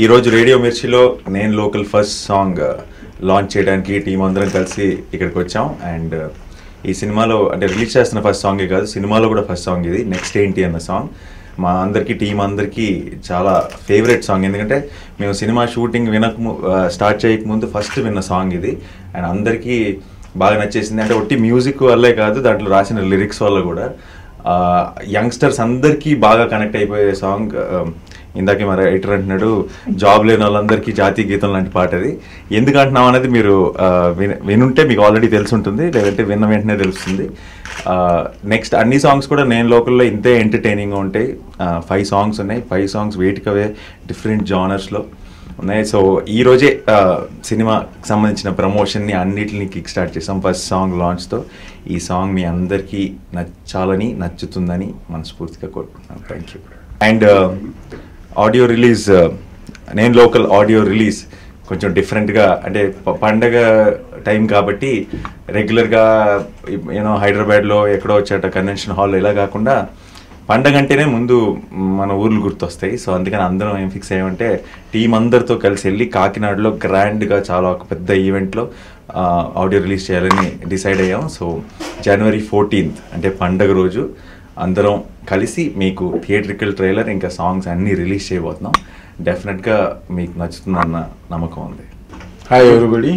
ఈరోజు రేడియో మిర్చిలో నేను లోకల్ ఫస్ట్ సాంగ్ లాంచ్ చేయడానికి టీం అందరం కలిసి ఇక్కడికి వచ్చాం అండ్ ఈ సినిమాలో అంటే రిలీజ్ చేస్తున్న ఫస్ట్ సాంగే కాదు సినిమాలో కూడా ఫస్ట్ సాంగ్ ఇది నెక్స్ట్ ఏంటి అన్న సాంగ్ మా అందరికీ టీం అందరికీ చాలా ఫేవరెట్ సాంగ్ ఎందుకంటే మేము సినిమా షూటింగ్ వినక స్టార్ట్ చేయకముందు ఫస్ట్ విన్న సాంగ్ ఇది అండ్ అందరికీ బాగా నచ్చేసింది అంటే ఒట్టి మ్యూజిక్ వల్లే కాదు దాంట్లో రాసిన లిరిక్స్ వల్ల కూడా యంగ్స్టర్స్ అందరికీ బాగా కనెక్ట్ అయిపోయే సాంగ్ ఇందాకే మరి రైటర్ అంటున్నాడు జాబ్ లేని వాళ్ళందరికీ జాతీయ గీతం లాంటి పాట అది ఎందుకు అంటున్నాం అనేది మీరు ఆ, విన- వినుంటే మీకు ఆల్రెడీ తెలిసి ఉంటుంది లేదంటే విన్న వెంటనే తెలుస్తుంది నెక్స్ట్ అన్ని సాంగ్స్ కూడా నేను లోకల్లో ఇంతే ఎంటర్టైనింగ్గా ఉంటాయి ఫైవ్ సాంగ్స్ ఉన్నాయి ఫైవ్ సాంగ్స్ వేటికవే డిఫరెంట్ జానర్స్లో ఉన్నాయి సో ఈ రోజే ఆ, సినిమాకి సంబంధించిన ప్రమోషన్ని అన్నిటిని కిక్ స్టార్ట్ చేసాం ఫస్ట్ సాంగ్ లాంచ్తో ఈ సాంగ్ మీ అందరికీ నచ్చాలని నచ్చుతుందని మనస్ఫూర్తిగా కోరుకుంటున్నాను thank you and audio release నేను లోకల్ ఆడియో రిలీజ్ కొంచెం డిఫరెంట్గా అంటే ప- పండగ టైం కాబట్టి రెగ్యులర్గా యూనో హైదరాబాద్లో ఎక్కడో వచ్చేట కన్వెన్షన్ హాల్ ఇలా కాకుండా పండగ అంటేనే ముందు మన ఊర్లు గుర్తొస్తాయి సో అందుకని అందరం ఏం ఫిక్స్ అయ్యామంటే టీం అందరితో కలిసి వెళ్ళి కాకినాడలో గ్రాండ్గా చాలా ఒక పెద్ద ఈవెంట్లో ఆడియో రిలీజ్ చేయాలని డిసైడ్ అయ్యాం సో జనవరి ఫోర్టీన్త్ అంటే పండగ రోజు అందరం కలిసి మీకు థియేట్రికల్ ట్రైలర్ ఇంకా సాంగ్స్ అన్నీ రిలీజ్ చేయబోతున్నాం డెఫినెట్గా మీకు నచ్చుతుందన్న నమ్మకం ఉంది hi everybody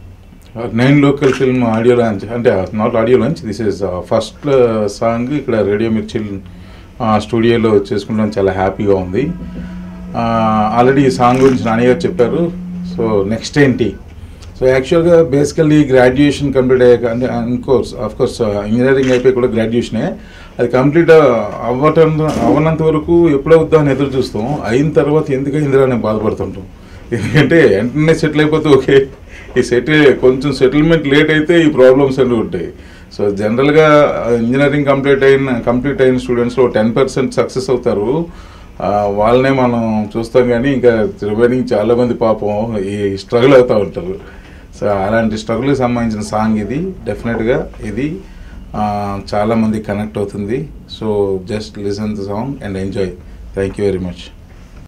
nine local film audio launch అంటే not audio launch this is first song ఇక్కడ రేడియో మిర్చిల్ స్టూడియోలో చేసుకుంటాం చాలా హ్యాపీగా ఉంది ఆల్రెడీ ఈ సాంగ్ గురించి నాని గారు చెప్పారు సో నెక్స్ట్ ఏంటి సో యాక్చువల్గా బేసికల్లీ గ్రాడ్యుయేషన్ కంప్లీట్ అయ్యాక అంటే కోర్స్ ఆఫ్ కోర్స్ ఇంజనీరింగ్ అయిపోయి కూడా గ్రాడ్యుయేషనే అది కంప్లీట్ అవ్వటం అవ్వనంత వరకు ఎప్పుడవుద్దా అని ఎదురు చూస్తాం అయిన తర్వాత ఎందుకు అయిందిరా అని బాధపడుతుంటాం ఎందుకంటే వెంటనే సెటిల్ అయిపోతే ఓకే ఈ సెటిల్ కొంచెం సెటిల్మెంట్ లేట్ అయితే ఈ ప్రాబ్లమ్స్ అన్నీ ఉంటాయి సో జనరల్గా ఇంజనీరింగ్ కంప్లీట్ అయిన కంప్లీట్ అయిన స్టూడెంట్స్లో టెన్ పర్సెంట్ సక్సెస్ అవుతారు ఆ, వాళ్ళనే మనం చూస్తాం కానీ ఇంకా రిమైనింగ్ చాలా మంది పాపం ఈ స్ట్రగుల్ అవుతూ ఉంటారు సో అలాంటి స్ట్రగుల్కి సంబంధించిన సాంగ్ ఇది డెఫినెట్గా ఇది ఆ, చాలా మంది కనెక్ట్ అవుతుంది so just listen the song and enjoy thank you very much